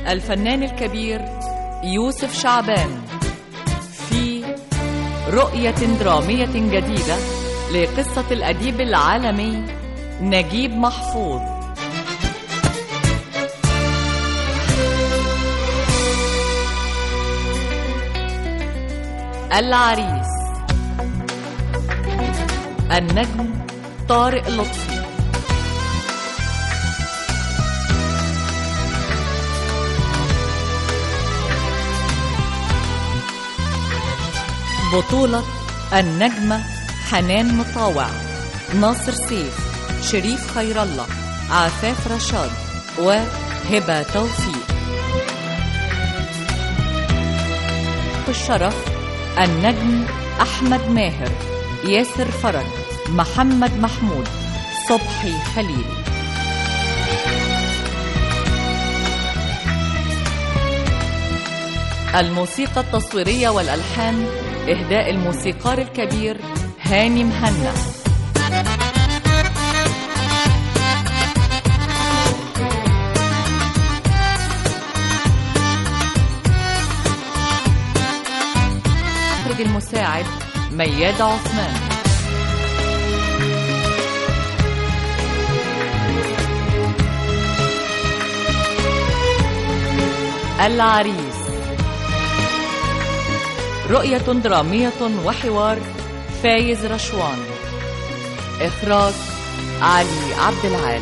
الفنان الكبير يوسف شعبان في رؤية درامية جديدة لقصة الأديب العالمي نجيب محفوظ العريس النجم طارق لطفي بطولة النجمة حنان مطاوع ناصر سيف شريف خير الله عفاف رشاد وهبة توفيق الشرف النجم أحمد ماهر ياسر فرج محمد محمود صبحي خليل الموسيقى التصويرية والألحان إهداء الموسيقار الكبير هاني مهنا المخرج المساعد مياد عثمان العريس رؤية درامية وحوار فايز رشوان إخراج علي عبد العال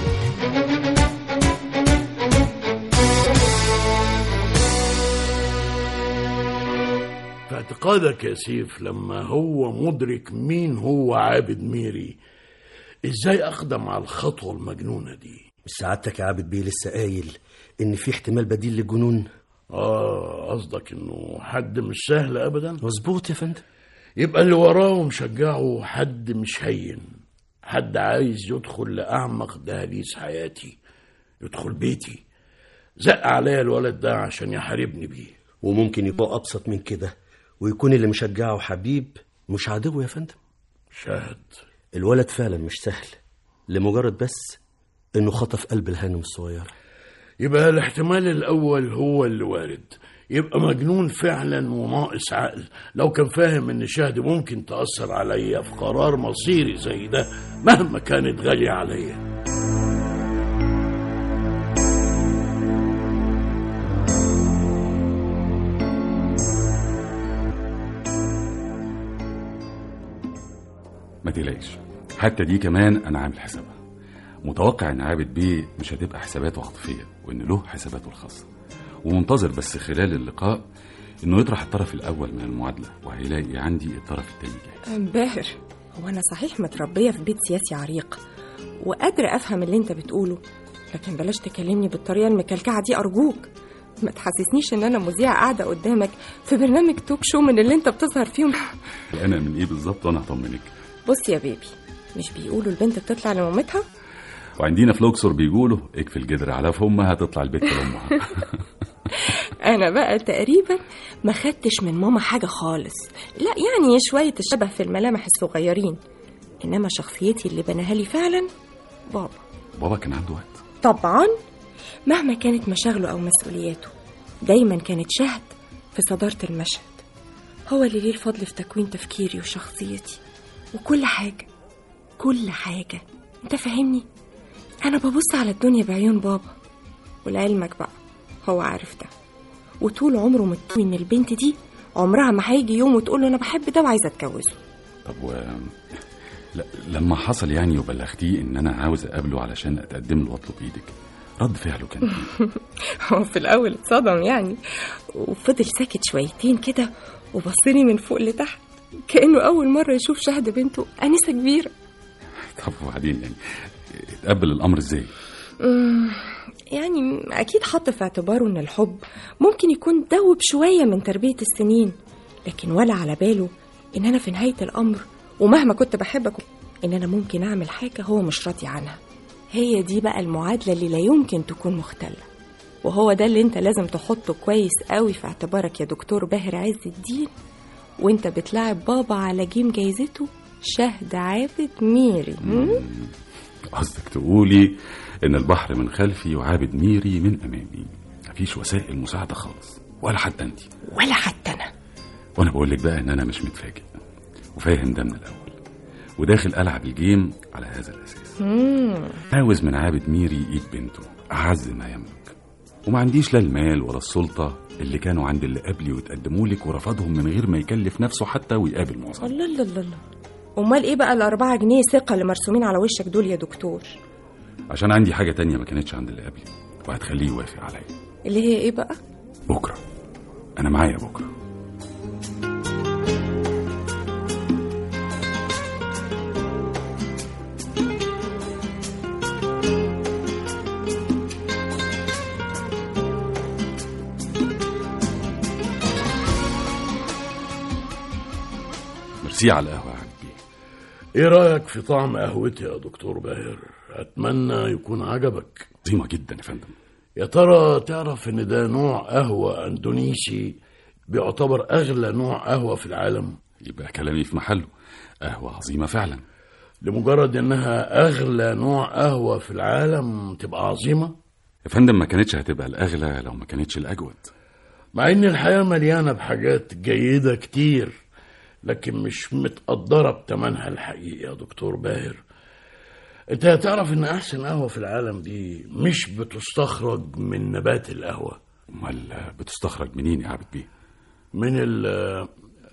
في اعتقادك يا سيف لما هو مدرك مين هو عابد ميري ازاي اقدم على الخطوة المجنونة دي سعادتك يا عابد بيه لسه قايل ان في احتمال بديل للجنون اه قصدك انه حد مش سهل ابدا مظبوط يا فندم يبقى اللي وراه ومشجعه حد مش هين حد عايز يدخل لأعمق دهاليز حياتي يدخل بيتي زق عليا الولد ده عشان يحاربني بيه وممكن يبقى ابسط من كده ويكون اللي مشجعه حبيب مش عدو يا فندم شاهد الولد فعلا مش سهل لمجرد بس انه خطف قلب الهانم الصغيره يبقى الاحتمال الأول هو اللي وارد يبقى مجنون فعلا وناقص عقل لو كان فاهم ان شهد ممكن تأثر عليا في قرار مصيري زي ده مهما كانت غالية عليا ما تقلقش حتى دي كمان انا عامل حسابها متوقع ان عابد بيه مش هتبقى حساباته عاطفيه وان له حساباته الخاصه ومنتظر بس خلال اللقاء انه يطرح الطرف الاول من المعادله وهيلاقي عندي الطرف التاني جاهز باهر هو أنا صحيح متربية في بيت سياسي عريق وقادرة أفهم اللي أنت بتقوله لكن بلاش تكلمني بالطريقة المكلكعة دي أرجوك ما تحسسنيش إن أنا مذيعة قاعدة قدامك في برنامج توك شو من اللي أنت بتظهر فيهم انا من ايه بالظبط وانا هطمنك بص يا بيبي مش بيقولوا البنت بتطلع لمامتها وعندنا في الاقصر بيقولوا اكفي الجدر على فمها هتطلع البت لامها أنا بقى تقريبا ما خدتش من ماما حاجة خالص لا يعني شوية الشبه في الملامح الصغيرين إنما شخصيتي اللي بناها لي فعلا بابا بابا كان عنده وقت طبعا مهما كانت مشاغله أو مسؤولياته دايما كانت شهد في صدارة المشهد هو اللي ليه الفضل في تكوين تفكيري وشخصيتي وكل حاجة كل حاجة انت فاهمني أنا ببص على الدنيا بعيون بابا ولعلمك بقى هو عارف ده وطول عمره متوي ان البنت دي عمرها ما هيجي يوم وتقول له انا بحب ده وعايزه اتجوزه طب و لا لما حصل يعني وبلغتيه ان انا عاوز اقابله علشان اتقدم له واطلب ايدك رد فعله كان ايه هو في الاول اتصدم يعني وفضل ساكت شويتين كده وبصلي من فوق لتحت كانه اول مره يشوف شهد بنته انسه كبيره طب وبعدين يعني اتقبل الامر ازاي أمم، يعني اكيد حط في اعتباره ان الحب ممكن يكون دوب شويه من تربيه السنين لكن ولا على باله ان انا في نهايه الامر ومهما كنت بحبك ان انا ممكن اعمل حاجه هو مش راضي عنها هي دي بقى المعادله اللي لا يمكن تكون مختله وهو ده اللي انت لازم تحطه كويس قوي في اعتبارك يا دكتور باهر عز الدين وانت بتلاعب بابا على جيم جايزته شهد عابد ميري م? قصدك تقولي ان البحر من خلفي وعابد ميري من امامي مفيش وسائل مساعده خالص ولا حتى انت ولا حتى انا وانا بقول لك بقى ان انا مش متفاجئ وفاهم ده من الاول وداخل العب الجيم على هذا الاساس عاوز من عابد ميري ايد بنته اعز ما يملك وما عنديش لا المال ولا السلطه اللي كانوا عند اللي قبلي وتقدموا لك ورفضهم من غير ما يكلف نفسه حتى ويقابل معظم الله الله الله الله امال ايه بقى الأربعة جنيه ثقة اللي مرسومين على وشك دول يا دكتور عشان عندي حاجه تانية ما كانتش عند اللي قبلي وهتخليه يوافق عليا اللي هي ايه بقى بكره انا معايا بكره ميرسي على القهوه يا حبيبي ايه رايك في طعم قهوتي يا دكتور باهر اتمنى يكون عجبك عظيمه جدا يا فندم يا ترى تعرف ان ده نوع قهوه اندونيسي بيعتبر اغلى نوع قهوه في العالم يبقى كلامي في محله قهوه عظيمه فعلا لمجرد انها اغلى نوع قهوه في العالم تبقى عظيمه يا فندم ما كانتش هتبقى الاغلى لو ما كانتش الاجود مع ان الحياه مليانه بحاجات جيده كتير لكن مش متقدره بتمنها الحقيقي يا دكتور باهر انت هتعرف ان احسن قهوه في العالم دي مش بتستخرج من نبات القهوه امال بتستخرج منين يا عبد بيه من ال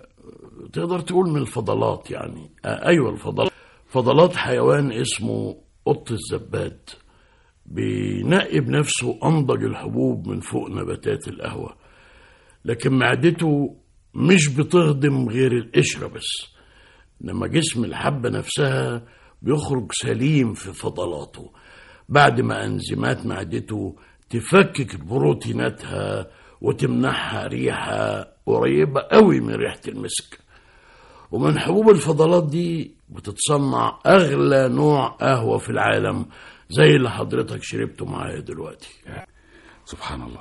تقدر تقول من الفضلات يعني آه ايوه الفضلات فضلات حيوان اسمه قط الزباد بينقي بنفسه انضج الحبوب من فوق نباتات القهوه لكن معدته مش بتهضم غير القشره بس انما جسم الحبه نفسها بيخرج سليم في فضلاته بعد ما انزيمات معدته تفكك بروتيناتها وتمنحها ريحه قريبه قوي من ريحه المسك ومن حبوب الفضلات دي بتتصنع اغلى نوع قهوه في العالم زي اللي حضرتك شربته معايا دلوقتي سبحان الله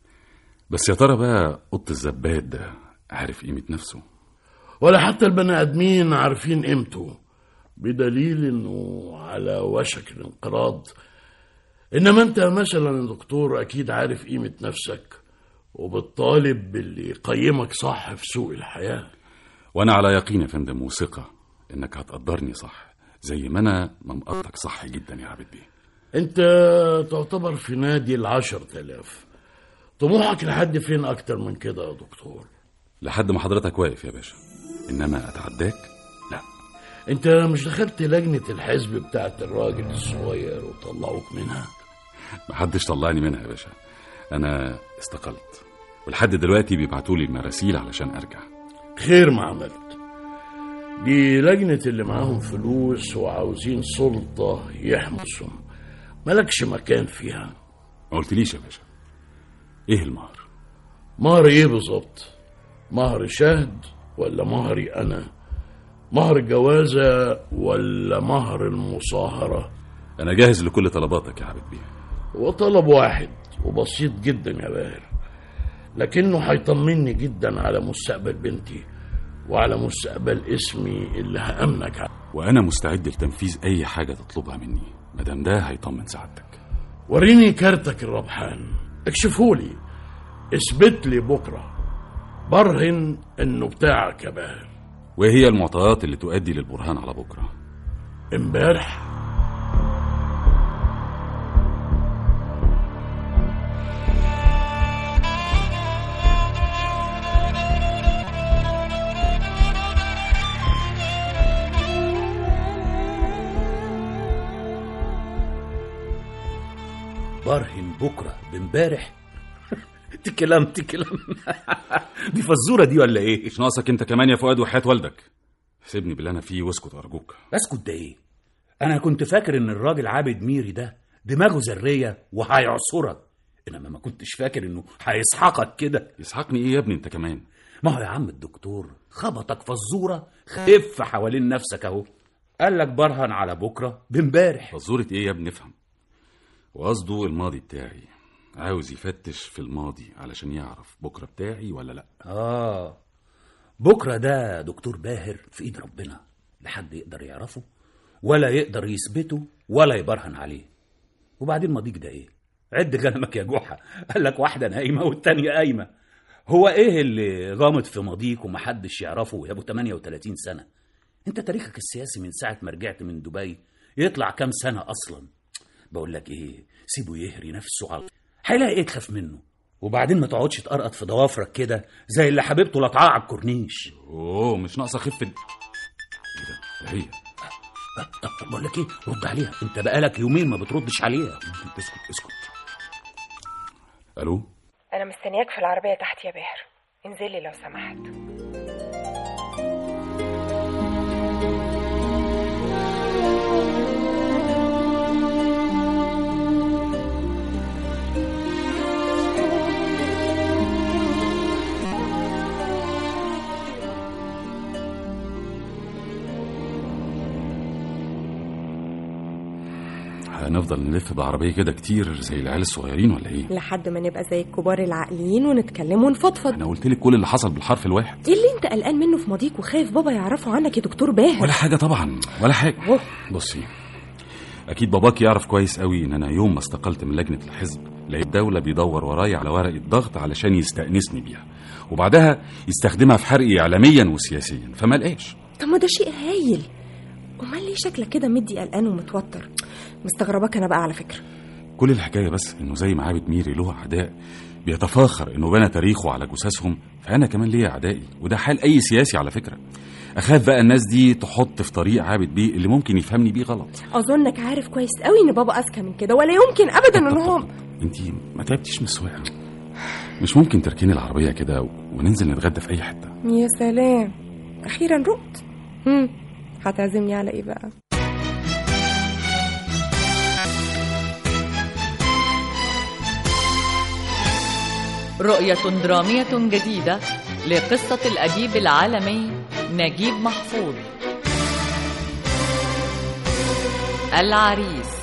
بس يا ترى بقى قط الزباد ده عارف قيمه نفسه ولا حتى البني ادمين عارفين قيمته بدليل انه على وشك الانقراض انما انت مثلا يا دكتور اكيد عارف قيمه نفسك وبتطالب باللي يقيمك صح في سوق الحياه وانا على يقين يا فندم وثقه انك هتقدرني صح زي ما انا ما مقدرك صح جدا يا عبد بيه انت تعتبر في نادي العشر تلاف طموحك لحد فين اكتر من كده يا دكتور لحد ما حضرتك واقف يا باشا انما اتعداك لا انت مش دخلت لجنة الحزب بتاعت الراجل الصغير وطلعوك منها محدش طلعني منها يا باشا انا استقلت ولحد دلوقتي بيبعتوا لي المراسيل علشان ارجع خير ما عملت دي لجنة اللي معاهم فلوس وعاوزين سلطة يحمسهم ملكش مكان فيها ما قلتليش يا باشا ايه المهر مهر ايه بالظبط مهر شهد ولا مهري انا مهر جوازة ولا مهر المصاهرة انا جاهز لكل طلباتك يا عبد بيه هو طلب واحد وبسيط جدا يا باهر لكنه هيطمني جدا على مستقبل بنتي وعلى مستقبل اسمي اللي هأمنك عليه وانا مستعد لتنفيذ اي حاجه تطلبها مني مادام ده هيطمن سعادتك وريني كارتك الربحان اكشفهولي اثبت لي بكرة برهن انه بتاعك يا باهر وايه هي المعطيات اللي تؤدي للبرهان على بكره امبارح برهن بكره بامبارح تكلم تكلم دي فزوره دي ولا ايه مش ناقصك انت كمان يا فؤاد وحياه والدك سيبني باللي انا فيه واسكت ارجوك اسكت ده ايه انا كنت فاكر ان الراجل عابد ميري ده دماغه ذريه وهيعصرك انما ما كنتش فاكر انه هيسحقك كده يسحقني ايه يا ابني انت كمان ما هو يا عم الدكتور خبطك فزوره خف حوالين نفسك اهو قال لك برهن على بكره بامبارح فزوره ايه يا ابني افهم وقصده الماضي بتاعي عاوز يفتش في الماضي علشان يعرف بكره بتاعي ولا لا اه بكره ده دكتور باهر في ايد ربنا لا حد يقدر يعرفه ولا يقدر يثبته ولا يبرهن عليه وبعدين ماضيك ده ايه عد غنمك يا جحا قال لك واحده نايمه والتانيه قايمه هو ايه اللي غامض في ماضيك ومحدش يعرفه يا ابو 38 سنه انت تاريخك السياسي من ساعه ما رجعت من دبي يطلع كام سنه اصلا بقول لك ايه سيبه يهري نفسه على هيلاقي ايه تخاف منه وبعدين ما تقعدش تقرقط في ضوافرك كده زي اللي حبيبته لطعاه على الكورنيش اوه مش ناقصه خفه ايه ده ده هي بقول لك ايه رد عليها انت بقالك يومين ما بتردش عليها اسكت اسكت الو انا مستنياك في العربيه تحت يا باهر انزلي لو سمحت هنفضل نلف بعربيه كده كتير زي العيال الصغيرين ولا ايه لحد ما نبقى زي الكبار العاقلين ونتكلم ونفضفض انا قلت لك كل اللي حصل بالحرف الواحد ايه اللي انت قلقان منه في ماضيك وخايف بابا يعرفه عنك يا دكتور باهر ولا حاجه طبعا ولا حاجه أوه. بصي اكيد باباك يعرف كويس قوي ان انا يوم ما استقلت من لجنه الحزب لقيت الدوله بيدور ورايا على ورقه ضغط علشان يستأنسني بيها وبعدها يستخدمها في حرقي اعلاميا وسياسيا فما لقاش طب ما ده شيء هايل امال ليه شكلك كده مدي قلقان ومتوتر مستغرباك انا بقى على فكره كل الحكايه بس انه زي ما عابد ميري له اعداء بيتفاخر انه بنى تاريخه على جثثهم فانا كمان ليا اعدائي وده حال اي سياسي على فكره اخاف بقى الناس دي تحط في طريق عابد بيه اللي ممكن يفهمني بيه غلط اظنك عارف كويس قوي ان بابا اذكى من كده ولا يمكن ابدا ان هو انت ما تعبتيش من السواقه مش ممكن تركيني العربيه كده وننزل نتغدى في اي حته يا سلام اخيرا رقت هم هتعزمني على ايه بقى رؤية درامية جديدة لقصة الأديب العالمي نجيب محفوظ العريس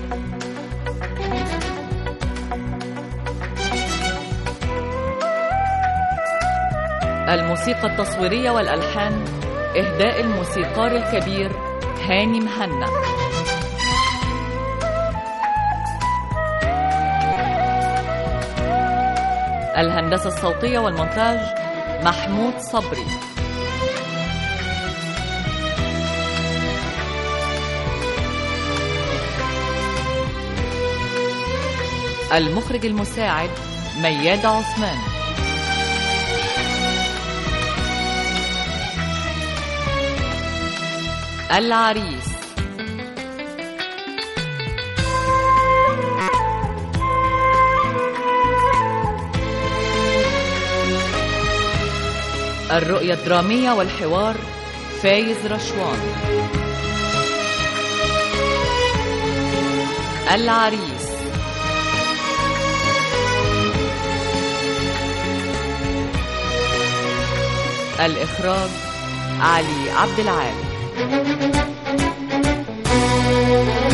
الموسيقى التصويرية والألحان إهداء الموسيقار الكبير هاني مهنا الهندسة الصوتية والمونتاج محمود صبري المخرج المساعد مياد عثمان العريس الرؤية الدرامية والحوار فايز رشوان العريس الإخراج علي عبد العال